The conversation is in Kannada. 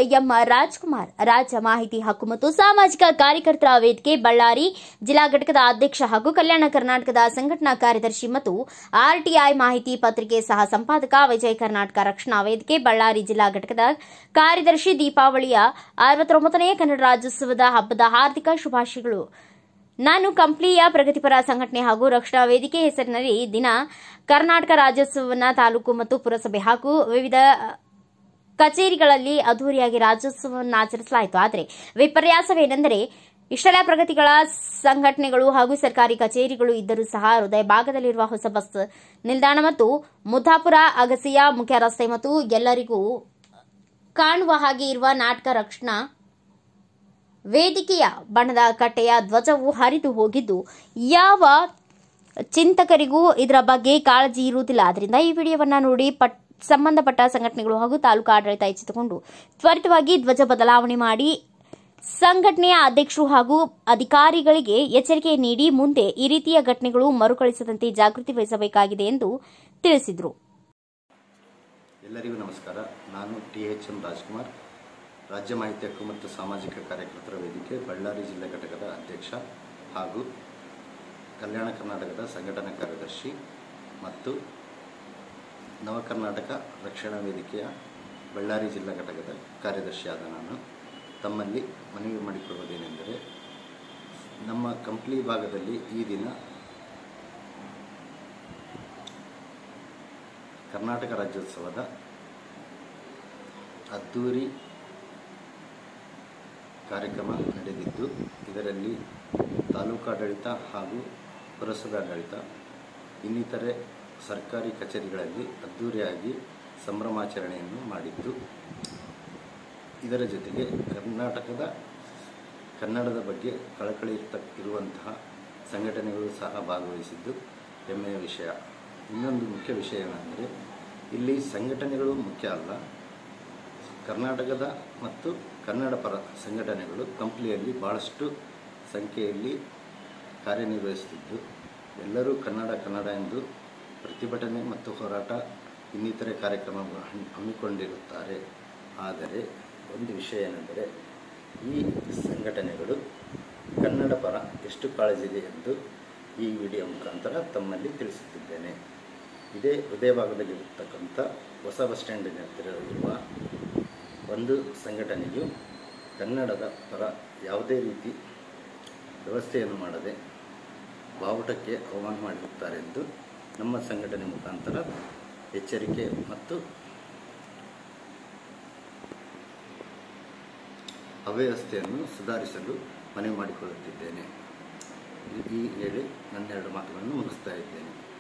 ಎಂ ರಾಜ್ಕುಮಾರ್ ರಾಜ್ಯ ಮಾಹಿತಿ ಹಕ್ಕು ಮತ್ತು ಸಾಮಾಜಿಕ ಕಾರ್ಯಕರ್ತರ ವೇದಿಕೆ ಬಳ್ಳಾರಿ ಜಿಲ್ಲಾ ಘಟಕದ ಅಧ್ಯಕ್ಷ ಹಾಗೂ ಕಲ್ಯಾಣ ಕರ್ನಾಟಕದ ಸಂಘಟನಾ ಕಾರ್ಯದರ್ಶಿ ಮತ್ತು ಆರ್ಟಿಐ ಮಾಹಿತಿ ಪತ್ರಿಕೆ ಸಹ ಸಂಪಾದಕ ವಿಜಯ ಕರ್ನಾಟಕ ರಕ್ಷಣಾ ವೇದಿಕೆ ಬಳ್ಳಾರಿ ಜಿಲ್ಲಾ ಘಟಕದ ಕಾರ್ಯದರ್ಶಿ ದೀಪಾವಳಿಯ ಅರವತ್ತೊಂಬತ್ತನೇ ಕನ್ನಡ ರಾಜ್ಯೋತ್ಸವದ ಹಬ್ಬದ ಹಾರ್ದಿಕ ಶುಭಾಶಯಗಳು ನಾನು ಕಂಪ್ಲಿಯ ಪ್ರಗತಿಪರ ಸಂಘಟನೆ ಹಾಗೂ ರಕ್ಷಣಾ ವೇದಿಕೆ ಹೆಸರಿನಲ್ಲಿ ದಿನ ಕರ್ನಾಟಕ ರಾಜ್ಯೋತ್ಸವವನ್ನು ತಾಲೂಕು ಮತ್ತು ಪುರಸಭೆ ಹಾಗೂ ವಿವಿಧ ಕಚೇರಿಗಳಲ್ಲಿ ಅದ್ದೂರಿಯಾಗಿ ರಾಜ್ಯೋತ್ಸವವನ್ನು ಆಚರಿಸಲಾಯಿತು ಆದರೆ ವಿಪರ್ಯಾಸವೇನೆಂದರೆ ಇಷ್ಟೆಲ್ಲ ಪ್ರಗತಿಗಳ ಸಂಘಟನೆಗಳು ಹಾಗೂ ಸರ್ಕಾರಿ ಕಚೇರಿಗಳು ಇದ್ದರೂ ಸಹ ಹೃದಯ ಭಾಗದಲ್ಲಿರುವ ಹೊಸ ಬಸ್ ನಿಲ್ದಾಣ ಮತ್ತು ಮುದ್ದಾಪುರ ಅಗಸಿಯ ಮುಖ್ಯ ರಸ್ತೆ ಮತ್ತು ಎಲ್ಲರಿಗೂ ಕಾಣುವ ಹಾಗೆ ಇರುವ ನಾಟಕ ರಕ್ಷಣಾ ವೇದಿಕೆಯ ಬಣ್ಣದ ಕಟ್ಟೆಯ ಧ್ವಜವು ಹರಿದು ಹೋಗಿದ್ದು ಯಾವ ಚಿಂತಕರಿಗೂ ಇದರ ಬಗ್ಗೆ ಕಾಳಜಿ ಇರುವುದಿಲ್ಲ ಆದ್ದರಿಂದ ಈ ವಿಡಿಯೋವನ್ನು ನೋಡಿ ಪಟ್ ಸಂಬಂಧಪಟ್ಟ ಸಂಘಟನೆಗಳು ಹಾಗೂ ತಾಲೂಕು ಆಡಳಿತ ಎಚ್ಚೆತ್ತುಕೊಂಡು ತ್ವರಿತವಾಗಿ ಧ್ವಜ ಬದಲಾವಣೆ ಮಾಡಿ ಸಂಘಟನೆಯ ಅಧ್ಯಕ್ಷರು ಹಾಗೂ ಅಧಿಕಾರಿಗಳಿಗೆ ಎಚ್ಚರಿಕೆ ನೀಡಿ ಮುಂದೆ ಈ ರೀತಿಯ ಘಟನೆಗಳು ಮರುಕಳಿಸದಂತೆ ಜಾಗೃತಿ ವಹಿಸಬೇಕಾಗಿದೆ ಎಂದು ತಿಳಿಸಿದರು ಎಲ್ಲರಿಗೂ ನಮಸ್ಕಾರ ನಾನು ಟಿ ಎಚ್ ಎಂ ರಾಜ್ಕುಮಾರ್ ರಾಜ್ಯ ಮಾಹಿತಿ ಹಕ್ಕು ಮತ್ತು ಸಾಮಾಜಿಕ ಕಾರ್ಯಕರ್ತರ ವೇದಿಕೆ ಬಳ್ಳಾರಿ ಜಿಲ್ಲಾ ಘಟಕದ ಅಧ್ಯಕ್ಷ ಹಾಗೂ ಕಲ್ಯಾಣ ಕರ್ನಾಟಕದ ಸಂಘಟನಾ ಕಾರ್ಯದರ್ಶಿ ಮತ್ತು ನವ ಕರ್ನಾಟಕ ರಕ್ಷಣಾ ವೇದಿಕೆಯ ಬಳ್ಳಾರಿ ಜಿಲ್ಲಾ ಘಟಕದ ಕಾರ್ಯದರ್ಶಿಯಾದ ನಾನು ತಮ್ಮಲ್ಲಿ ಮನವಿ ಮಾಡಿಕೊಳ್ಳುವುದೇನೆಂದರೆ ನಮ್ಮ ಕಂಪ್ಲಿ ಭಾಗದಲ್ಲಿ ಈ ದಿನ ಕರ್ನಾಟಕ ರಾಜ್ಯೋತ್ಸವದ ಅದ್ದೂರಿ ಕಾರ್ಯಕ್ರಮ ನಡೆದಿದ್ದು ಇದರಲ್ಲಿ ತಾಲೂಕಾಡಳಿತ ಹಾಗೂ ಪುರಸಭೆ ಆಡಳಿತ ಇನ್ನಿತರೆ ಸರ್ಕಾರಿ ಕಚೇರಿಗಳಲ್ಲಿ ಅದ್ದೂರಿಯಾಗಿ ಸಂಭ್ರಮಾಚರಣೆಯನ್ನು ಮಾಡಿದ್ದು ಇದರ ಜೊತೆಗೆ ಕರ್ನಾಟಕದ ಕನ್ನಡದ ಬಗ್ಗೆ ಕಳಕಳಿ ಇರ್ತ ಇರುವಂತಹ ಸಂಘಟನೆಗಳು ಸಹ ಭಾಗವಹಿಸಿದ್ದು ಹೆಮ್ಮೆಯ ವಿಷಯ ಇನ್ನೊಂದು ಮುಖ್ಯ ವಿಷಯ ಏನೆಂದರೆ ಇಲ್ಲಿ ಸಂಘಟನೆಗಳು ಮುಖ್ಯ ಅಲ್ಲ ಕರ್ನಾಟಕದ ಮತ್ತು ಕನ್ನಡ ಪರ ಸಂಘಟನೆಗಳು ಕಂಪ್ಲಿಯಲ್ಲಿ ಭಾಳಷ್ಟು ಸಂಖ್ಯೆಯಲ್ಲಿ ಕಾರ್ಯನಿರ್ವಹಿಸುತ್ತಿದ್ದು ಎಲ್ಲರೂ ಕನ್ನಡ ಕನ್ನಡ ಎಂದು ಪ್ರತಿಭಟನೆ ಮತ್ತು ಹೋರಾಟ ಇನ್ನಿತರೆ ಕಾರ್ಯಕ್ರಮ ಹಮ್ಮಿಕೊಂಡಿರುತ್ತಾರೆ ಆದರೆ ಒಂದು ವಿಷಯ ಏನೆಂದರೆ ಈ ಸಂಘಟನೆಗಳು ಕನ್ನಡ ಪರ ಎಷ್ಟು ಕಾಳಜಿ ಇದೆ ಎಂದು ಈ ವಿಡಿಯೋ ಮುಖಾಂತರ ತಮ್ಮಲ್ಲಿ ತಿಳಿಸುತ್ತಿದ್ದೇನೆ ಇದೇ ಹೃದಯ ಭಾಗದಲ್ಲಿರತಕ್ಕಂಥ ಹೊಸ ಬಸ್ ಸ್ಟ್ಯಾಂಡಿನ ಹತ್ತಿರ ಇರುವ ಒಂದು ಸಂಘಟನೆಯು ಕನ್ನಡದ ಪರ ಯಾವುದೇ ರೀತಿ ವ್ಯವಸ್ಥೆಯನ್ನು ಮಾಡದೆ ಬಾವುಟಕ್ಕೆ ಅವಮಾನ ಮಾಡಿರುತ್ತಾರೆ ಎಂದು ನಮ್ಮ ಸಂಘಟನೆ ಮುಖಾಂತರ ಎಚ್ಚರಿಕೆ ಮತ್ತು ಅವ್ಯವಸ್ಥೆಯನ್ನು ಸುಧಾರಿಸಲು ಮನವಿ ಮಾಡಿಕೊಳ್ಳುತ್ತಿದ್ದೇನೆ ಈ ಹೇಳಿ ನನ್ನೆರಡು ಮಾತುಗಳನ್ನು ಮುಗಿಸ್ತಾ ಇದ್ದೇನೆ